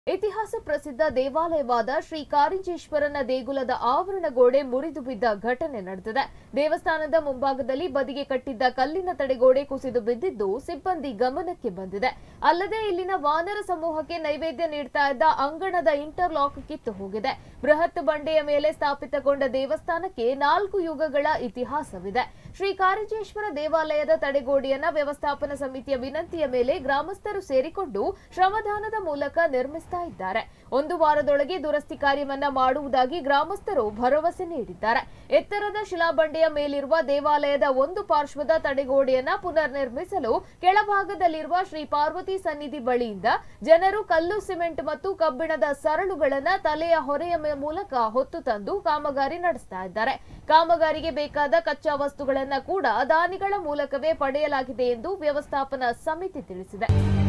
ಇತಿಹಾಸ ಪ್ರಸಿದ್ಧ ದೇವಾಲಯವಾದ ಶ್ರೀ ಕಾರಿಂಜೇಶ್ವರನ ದೇಗುಲದ ಆವರಣ ಗೋಡೆ ಮುರಿದು ಬಿದ್ದ ಘಟನೆ ನಡೆದಿದೆ ದೇವಸ್ಥಾನದ ಮುಂಭಾಗದಲ್ಲಿ ಬದಿಗೆ ಕಟ್ಟಿದ್ದ ಕಲ್ಲಿನ ತಡೆಗೋಡೆ ಕುಸಿದು ಬಿದ್ದಿದ್ದು ಸಿಬ್ಬಂದಿ ಗಮನಕ್ಕೆ ಬಂದಿದೆ ಅಲ್ಲದೆ ಇಲ್ಲಿನ ವಾನರ ಸಮೂಹಕ್ಕೆ ನೈವೇದ್ಯ ನೀಡ್ತಾ ಇದ್ದ ಅಂಗಣದ ಇಂಟರ್ಲಾಕ್ ಕಿತ್ತು ಹೋಗಿದೆ ಬೃಹತ್ ಬಂಡೆಯ ಮೇಲೆ ಸ್ಥಾಪಿತಗೊಂಡ ದೇವಸ್ಥಾನಕ್ಕೆ ನಾಲ್ಕು ಯುಗಗಳ ಇತಿಹಾಸವಿದೆ ಶ್ರೀ ಕಾರಿಂಜೇಶ್ವರ ದೇವಾಲಯದ ತಡೆಗೋಡೆಯನ್ನ ವ್ಯವಸ್ಥಾಪನಾ ಸಮಿತಿಯ ವಿನಂತಿಯ ಮೇಲೆ ಗ್ರಾಮಸ್ಥರು ಸೇರಿಕೊಂಡು ಶ್ರಮದಾನದ ಮೂಲಕ ನಿರ್ಮಿಸ್ತಾ ಇದ್ದಾರೆ ಒಂದು ವಾರದೊಳಗೆ ದುರಸ್ತಿ ಕಾರ್ಯವನ್ನ ಮಾಡುವುದಾಗಿ ಗ್ರಾಮಸ್ಥರು ಭರವಸೆ ನೀಡಿದ್ದಾರೆ ಎತ್ತರದ ಶಿಲಾಬಂಡೆಯ ಮೇಲಿರುವ ದೇವಾಲಯದ ಒಂದು ಪಾರ್ಶ್ವದ ತಡೆಗೋಡೆಯನ್ನ ಪುನರ್ ನಿರ್ಮಿಸಲು ಕೆಳಭಾಗದಲ್ಲಿರುವ ಶ್ರೀ ಪಾರ್ವತಿ ಸನ್ನಿಧಿ ಬಳಿಯಿಂದ ಜನರು ಕಲ್ಲು ಸಿಮೆಂಟ್ ಮತ್ತು ಕಬ್ಬಿಣದ ಸರಳುಗಳನ್ನ ತಲೆಯ ಹೊರೆಯ ಮೇ- ಮೂಲಕ ಹೊತ್ತು ತಂದು ಕಾಮಗಾರಿ ನಡೆಸ್ತಾ ಇದ್ದಾರೆ ಕಾಮಗಾರಿಗೆ ಬೇಕಾದ ಕಚ್ಚಾ ವಸ್ತುಗಳನ್ನ ಕೂಡ ದಾನಿಗಳ ಮೂಲಕವೇ ಪಡೆಯಲಾಗಿದೆ ಎಂದು ವ್ಯವಸ್ಥಾಪನಾ ಸಮಿತಿ ತಿಳಿಸಿದೆ